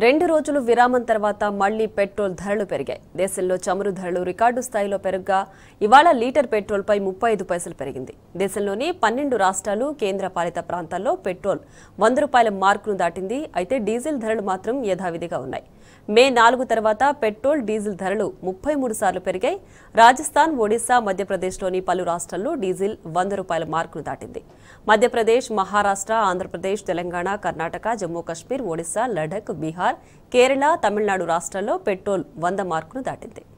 రెండు రోజులు విరామం తర్వాత మళ్లీ పెట్రోల్ ధరలు పెరిగాయి దేశంలో చమురు ధరలు రికార్డు స్థాయిలో పెరగ్గా ఇవాళ లీటర్ పెట్రోల్పై ముప్పై ఐదు పైసలు పెరిగింది దేశంలోని పన్నెండు రాష్ట్రాలు కేంద్ర పాలిత ప్రాంతాల్లో పెట్రోల్ వంద రూపాయల మార్కును దాటింది అయితే డీజిల్ ధరలు మాత్రం యథావిధిగా ఉన్నాయి మే నాలుగు తర్వాత పెట్రోల్ డీజిల్ ధరలు ముప్పై మూడు సార్లు పెరిగాయి రాజస్థాన్ ఒడిశా మధ్యప్రదేశ్లోని పలు రాష్ట్రాల్లో డీజిల్ వంద రూపాయల మార్కును దాటింది మధ్యప్రదేశ్ మహారాష్ట్ర ఆంధ్రప్రదేశ్ తెలంగాణ కర్ణాటక జమ్మూ కాశ్మీర్ ఒడిశా లడఖ్ బీహార్ కేరళ తమిళనాడు రాష్ట్రాల్లో పెట్రోల్ వంద మార్కును దాటింది